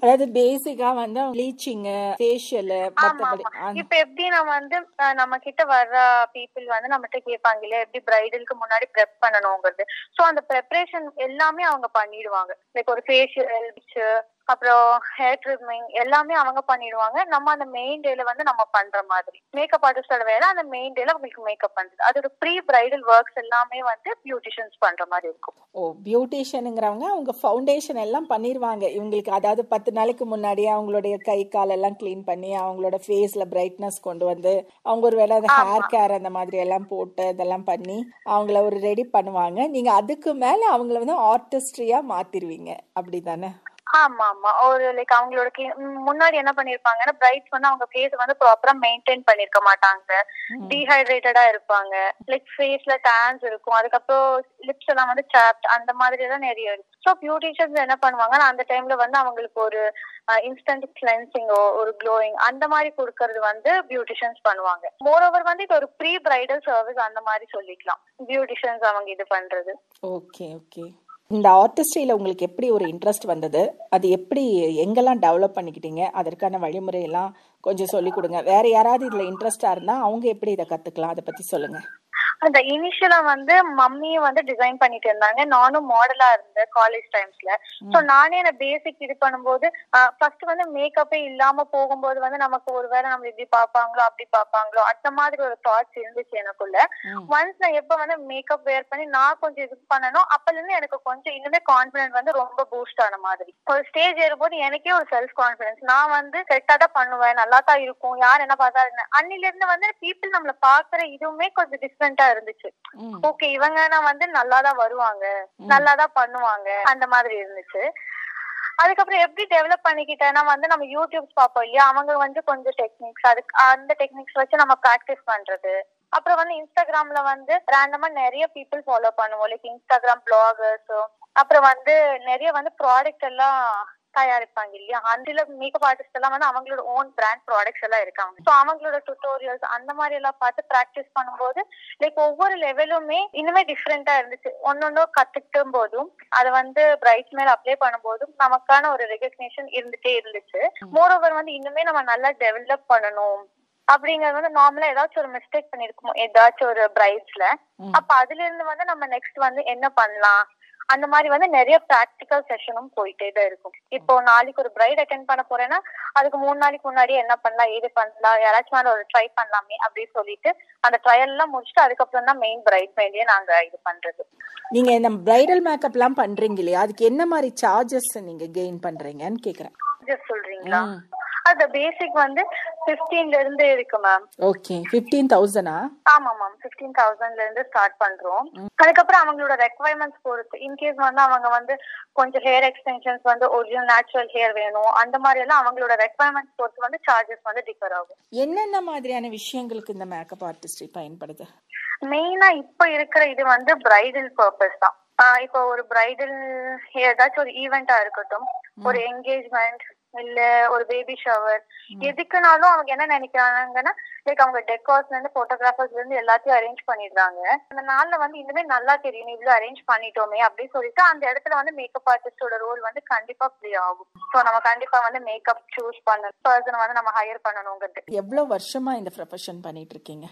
அதாவது பேசிக்கா வந்து ப்ளீச்சிங் ஃபேஷியல் ஆமா மத்தபடி ஆமா அந்த- இப்ப எப்படி நம்ம வந்து அஹ், நம்ம கிட்ட வர்ற பீப்புள் வந்து நம்மகிட்ட கேட்பாங்க இல்லையா எப்படி பிரைடலுக்கு முன்னாடி ப்ரெப் பண்ணணுங்கிறது சோ அந்த ப்ரெப்பரேஷன் எல்லாமே அவங்க பண்ணிடுவாங்க லைக் ஒரு ஃபேஷியல் அப்புறம் ஹேர் ட்ரிமிங் எல்லாமே அவங்க பண்ணிடுவாங்க நம்ம அந்த மெயின் டேல வந்து நம்ம பண்ற மாதிரி மேக்கப் ஆர்டிஸ்டோட வேலை அந்த மெயின் டேல அவங்களுக்கு மேக்கப் பண்றது அதோட ப்ரீ பிரைடல் ஒர்க்ஸ் எல்லாமே வந்து பியூட்டிஷியன்ஸ் பண்ற மாதிரி இருக்கும் ஓ பியூட்டிஷியனுங்கிறவங்க அவங்க ஃபவுண்டேஷன் எல்லாம் பண்ணிருவாங்க இவங்களுக்கு அதாவது பத்து நாளைக்கு முன்னாடியே அவங்களுடைய கை கால் எல்லாம் க்ளீன் பண்ணி அவங்களோட ஃபேஸ்ல பிரைட்னஸ் கொண்டு வந்து அவங்க ஒரு வேளை அந்த ஹேர் கேர் அந்த மாதிரி எல்லாம் போட்டு இதெல்லாம் பண்ணி அவங்கள ஒரு ரெடி பண்ணுவாங்க நீங்க அதுக்கு மேல அவங்கள வந்து ஆர்டிஸ்ட்ரியா மாத்திருவீங்க அப்படிதானே ஆமா ஆமா ஒரு லைக் அவங்களோட clean- ம், முன்னாடி என்ன பண்ணிருப்பாங்கன்னா பிரைட்ஸ் வந்து அவங்க ஃபேஸ் வந்து ப்ராப்பரா மெயின்டைன் பண்ணிருக்க மாட்டாங்க டீஹைட்ரேட்டடா இருப்பாங்க லைக் ஃபேஸ்ல டேன்ஸ் இருக்கும் அதுக்கப்புறம் லிப்ஸ் எல்லாம் வந்து சாப்ட் அந்த மாதிரி எல்லாம் நிறைய இருக்கு ஸோ பியூட்டிஷியன்ஸ் என்ன பண்ணுவாங்கன்னா அந்த டைம்ல வந்து அவங்களுக்கு ஒரு இன்ஸ்டன்ட் கிளென்சிங்கோ ஒரு க்ளோயிங் அந்த மாதிரி கொடுக்கறது வந்து பியூட்டிஷியன்ஸ் பண்ணுவாங்க மோர் ஓவர் வந்து இது ஒரு ப்ரீ பிரைடல் சர்வீஸ் அந்த மாதிரி சொல்லிக்கலாம் பியூட்டிஷியன்ஸ் அவங்க இது பண்றது ஓகே ஓகே இந்த ஆர்டிஸ்ட்ரியில உங்களுக்கு எப்படி ஒரு இன்ட்ரெஸ்ட் வந்தது அது எப்படி எங்கெல்லாம் டெவலப் பண்ணிக்கிட்டீங்க அதற்கான வழிமுறை எல்லாம் கொஞ்சம் சொல்லி கொடுங்க வேற யாராவது இதுல இன்ட்ரெஸ்டா இருந்தா அவங்க எப்படி இதை கத்துக்கலாம் அதை பத்தி சொல்லுங்க அந்த இனிஷியலா வந்து மம்மியும் வந்து டிசைன் பண்ணிட்டு இருந்தாங்க நானும் மாடலா இருந்தேன் காலேஜ் டைம்ஸ்ல சோ நானே அந்த பேசிக் இது பண்ணும்போது ஃபர்ஸ்ட் வந்து மேக்கப்பே இல்லாம போகும்போது வந்து நமக்கு ஒருவேளை நம்ம இப்படி பாப்பாங்களோ அப்படி பாப்பாங்களோ அந்த மாதிரி ஒரு தாட்ஸ் இருந்துச்சு எனக்குள்ள ம். ஒன்ஸ் நான் எப்ப வந்து மேக்கப் வேர் பண்ணி நான் கொஞ்சம் இது பண்ணனோ அப்பல இருந்து எனக்கு கொஞ்சம் இன்னுமே கான்பிடன்ட் வந்து ரொம்ப பூஸ்ட் ஆன மாதிரி ஒரு ஸ்டேஜ் ஏறும்போது எனக்கே ஒரு செல்ஃப் கான்பிடன்ஸ் நான் வந்து கரெக்டா தான் பண்ணுவேன் நல்லா தான் இருக்கும் யார் என்ன பார்த்தா என்ன அன்னில இருந்து வந்து பீப்புள் நம்மள பாக்குற இதுவுமே கொஞ்சம் டிஃப்ரெண்டா இருந்துச்சு ம். ஓகே இவங்கன்னா வந்து நல்லா தான் வருவாங்க நல்லா தான் பண்ணுவாங்க அந்த மாதிரி இருந்துச்சு அதுக்கப்புறம் எப்படி டெவலப் பண்ணிக்கிட்டேன்னா வந்து நம்ம யூடியூப்ஸ் பார்ப்போம் இல்லையா அவங்க வந்து கொஞ்சம் டெக்னிக்ஸ் அதுக்கு அந்த டெக்னிக்ஸ் வச்சு நம்ம ப்ராக்டிஸ் பண்றது அப்புறம் வந்து இன்ஸ்டாகிராம்ல வந்து ரேண்டமா நிறைய பீப்புள் ஃபாலோ பண்ணுவோம் லைக் இன்ஸ்டாகிராம் பிளாகர்ஸ் அப்புறம் வந்து நிறைய வந்து ப்ராடக்ட் எல்லாம் தயாரிப்பாங்க இல்லையா அதுல மேக்கப் ஆர்டிஸ்ட் எல்லாம் வந்து அவங்களோட ஓன் பிராண்ட் ப்ராடக்ட்ஸ் எல்லாம் இருக்காங்க ஸோ அவங்களோட டுட்டோரியல்ஸ் அந்த மாதிரி எல்லாம் பார்த்து ப்ராக்டிஸ் பண்ணும்போது லைக் ஒவ்வொரு லெவலுமே இன்னுமே டிஃப்ரெண்டா இருந்துச்சு ஒன்னொன்னு கத்துக்கும் போதும் அதை வந்து பிரைட் மேல அப்ளை பண்ணும்போதும் நமக்கான ஒரு ரெகக்னேஷன் இருந்துட்டே இருந்துச்சு மோர் ஓவர் வந்து இன்னுமே நம்ம நல்லா டெவலப் பண்ணணும் அப்படிங்கறது வந்து நார்மலா ஏதாச்சும் ஒரு மிஸ்டேக் பண்ணிருக்கோம் ஏதாச்சும் ஒரு பிரைட்ஸ்ல ம். அப்ப அதுல இருந்து வந்து நம்ம நெக்ஸ்ட் வந்து என்ன பண்ணலாம் அந்த மாதிரி வந்து நிறைய ப்ராக்டிக்கல் செஷனும் போயிட்டே தான் இருக்கும் இப்போ நாளைக்கு ஒரு பிரைட் அட்டென்ட் பண்ண போறேன்னா அதுக்கு மூணு நாளைக்கு முன்னாடி என்ன பண்ணலாம் ஏது பண்ணலாம் யாராச்சும் மேல ஒரு ட்ரை பண்ணலாமே அப்படின்னு சொல்லிட்டு அந்த ட்ரையல் எல்லாம் முடிச்சுட்டு அதுக்கப்புறம் தான் மெயின் பிரைட் மேலேயே நாங்க இது பண்றது நீங்க இந்த பிரைடல் மேக்கப்லாம் பண்றீங்க இல்லையா அதுக்கு என்ன மாதிரி சார்ஜஸ் நீங்க கெயின் பண்றீங்கன்னு கேக்குறேன் Just சொல்றீங்களா ம். அது பேசிக் வந்து 15 ல இருந்து இருக்கு மேம் ஓகே ஃபிஃப்டீன் தௌசண்டா ஆமா மேம் பிப்டீன் தௌசண்ட்ல இருந்து ஸ்டார்ட் பண்றோம் அதுக்கப்புறம் அவங்களோட ரெக்குவயர்மெண்ட்ஸ் பொறுத்து இன்கேஸ் வந்து அவங்க வந்து கொஞ்சம் ஹேர் எக்ஸ்டென்ஷன்ஸ் வந்து ஒரிஜினல் நேச்சுரல் ஹேர் வேணும் அந்த மாதிரி எல்லாம் அவங்களோட ரெக்குவயர்மெண்ட்ஸ் பொறுத்து வந்து சார்ஜஸ் வந்து டிஃபர் ஆகும் என்னென்ன மாதிரியான விஷயங்களுக்கு இந்த மேக்கப் ஆர்டிஸ்ட்ரி பயன்படுது மெயினா இப்ப இருக்கிற இது வந்து பிரைடல் பர்பஸ் தான் ஆஹ் இப்போ ஒரு பிரைடல் ஏதாச்சும் ஒரு ஈவெண்டா இருக்கட்டும் ஒரு என்கேஜ்மெண்ட் இல்ல ஒரு பேபி ஷவர் எதுக்குனாலும் அவங்க என்ன நினைக்கிறாங்கன்னா லைக் அவங்க டெக்கார்ஸ்ல இருந்து போட்டோகிராஃபர்ஸ்ல இருந்து எல்லாத்தையும் அரேஞ்ச் பண்ணிடுறாங்க அந்த நாள்ல வந்து இன்னுமே நல்லா தெரியும் இவ்வளவு அரேஞ்ச் பண்ணிட்டோமே அப்படின்னு சொல்லிட்டு அந்த இடத்துல வந்து மேக்கப் ஆர்டிஸ்டோட ரோல் வந்து கண்டிப்பா ப்ளே ஆகும் ஸோ நம்ம கண்டிப்பா வந்து மேக்கப் சூஸ் பண்ணணும் பர்சன் வந்து நம்ம ஹையர் பண்ணணுங்கிறது எவ்வளவு வருஷமா இந்த ப்ரொஃபஷன் பண்ணிட்டு இருக்கீங்க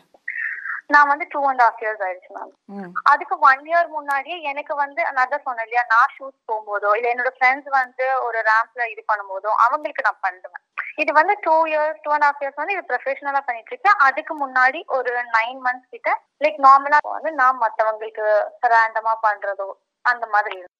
நான் வந்து டூ அண்ட் ஹாஃப் இயர்ஸ் ஆயிடுச்சு மேம் ம் அதுக்கு ஒன் இயர் முன்னாடியே எனக்கு வந்து நான் தான் சொன்னேன் இல்லையா நான் ஷூட் போகும்போதோ இல்ல என்னோட ஃப்ரெண்ட்ஸ் வந்து ஒரு ரேம்ப்ல இது பண்ணும்போதோ அவங்களுக்கு நான் பண்ணுவேன் இது வந்து two years two and half years வந்து இது ப்ரொஃபஷனலா பண்ணிட்டு இருக்கேன் அதுக்கு முன்னாடி ஒரு நைன் மந்த்ஸ் கிட்ட லைக் நார்மலா வந்து நான் மத்தவங்களுக்கு ரேண்டமா பண்றதோ அந்த மாதிரி